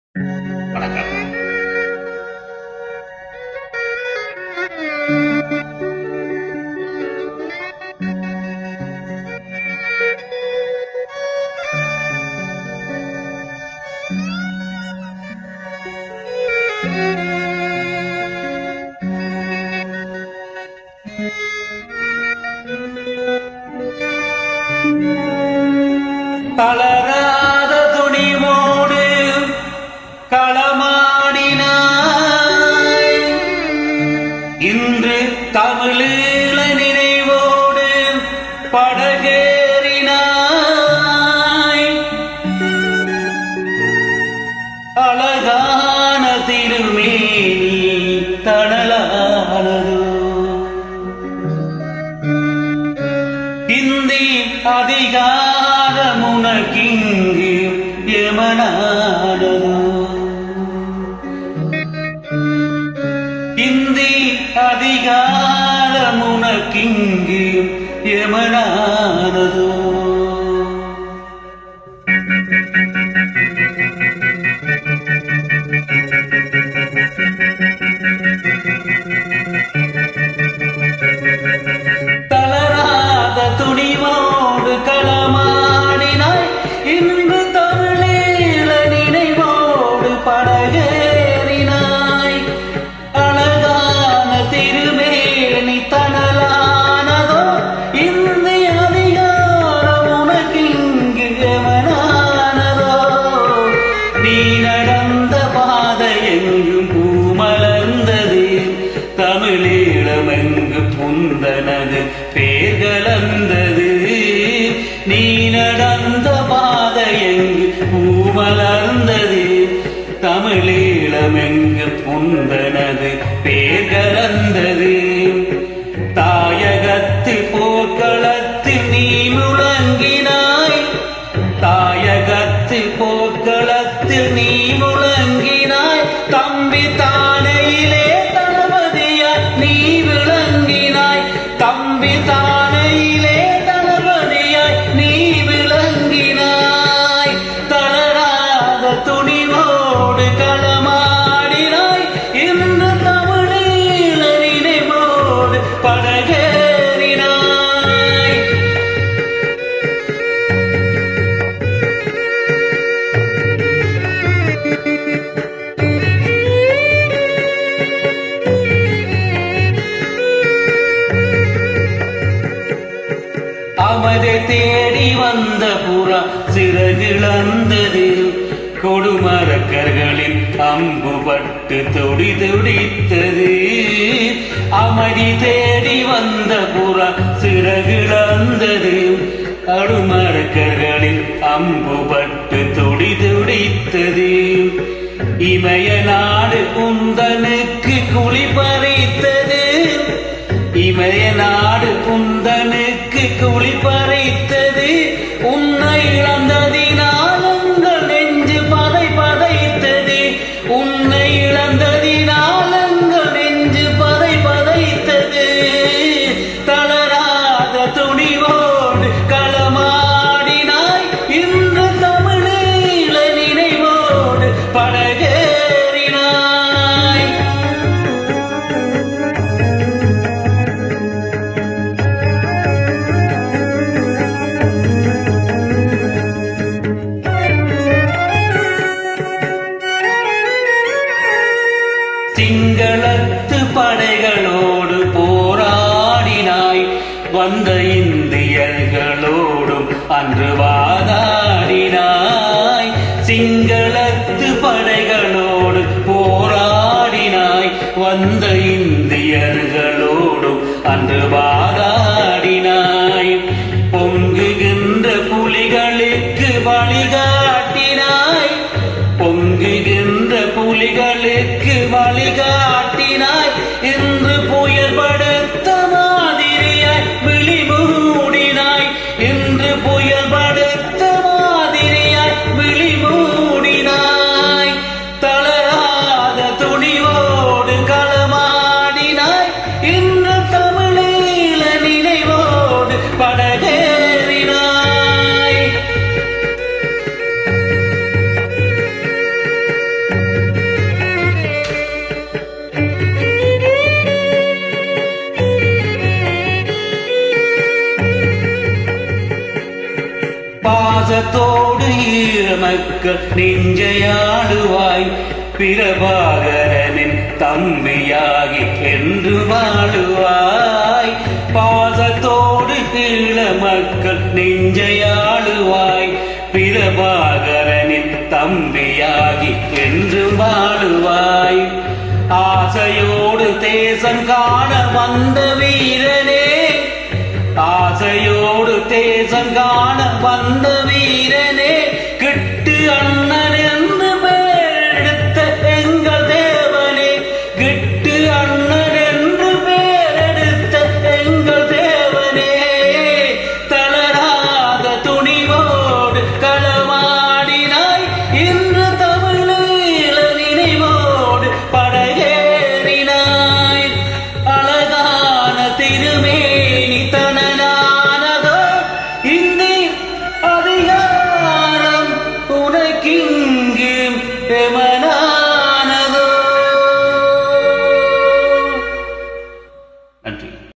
வணக்கம் தளராத துணிவோடு களமாடினாய் இன்று தமிழீழ நினைவோடு படகேறினாய் அழகான திருமேனி தணலானதோ இந்தி அதிகாரம் உனக்கிங்கு எமனானதோ இந்தி அதிகாரம் உனக்கிங்கு எமனானதோ தளராத துணிவோடு களமாடினாய் இன்று தமிழீழ நினைவோடு படகேறினாய் அழகான திருமேனி தணலானதோ இந்திய அதிகாரம் உனக்கிங்கு எவனானதோ நீ நடந்த பாதை எங்கும் பூமலர்ந்தது தமிழீழமெங்கு புந்தனது பேர் கலந்தது நீ நடந்த பாதை எங்கு பூமலர்ந்தது தமிழீழமெங்கு புந்தனது பேர் கலந்தது தாயகத்தில் போர்க்களத்தில் நீ முழங்கினாய் தாயகத்தில் போர்க்களத்தில் நீ முழங்கினாய் தம்பி தானையிலே தளபதியாய் நீ விளங்கினாய் தம்பி தானையிலே தளபதியாய் நீ விளங்கினாய் தளராத துணிவோடு களமாடினாய் இன்று தமிழீழ நினைவோடு படகேறினாய் அவரை தேடி வந்த புறா சிறகிழந்தது கொடுமரக்கர்களின் அம்புபட்டு தொடி துடித்தது அமைதி தேடி வந்த புறா சிறகிழந்தது அடுமரக்கர்களின் அம்புபட்டு தொடி துடித்தது இமய நாடு குந்தனுக்கு குழி பறித்தது இமய நாடு குந்தனுக்கு குழி பறித்தது உன்னை இழந்ததினால் உங்கள் நெஞ்சு பதை பதைத்தது உன்னை இழந்ததினால் உங்கள் நெஞ்சு பதை பதைத்தது தளராத துணிவோடு களமாடினாய் இன்று தமிழீழ நினைவோடு படகேறினாய் சிங்களத்து படைகளோடு போராடினாய் வந்த இந்தியர்களோடும் அன்று வாதாடினாய் சிங்களத்து படைகளோடு போராடினாய் வந்த இந்தியர்களோடும் அன்று வாதாடினாய் பொங்குகின்ற புலிகளுக்கு வழிகாட்டினாய் பொங்குகின்ற புலிகளுக்கு வழிகாட்டினாய் இன்று புயல் படுத்த மாதிரியாய் விழி மூடினாய் இன்று புயல் படுத்த மாதிரியாய் விழி மூடினாய் தளராத துணிவோடு களமாடினாய் இன்று தமிழீழ நினைவோடு படகேறினாய் மக்கள் நெஞ்சையாடுவாய் பிரபாகரனின் தம்பியாகி என்று வாழுவாய் பாசத்தோடு கீழ மக்கள் நெஞ்சையாடுவாய் பிரபாகரனின் தம்பியாகி என்று வாழுவாய் ஆசையோடு தேசம் காண வந்த வீரனே ஆசையோடு தேசம் காண வந்த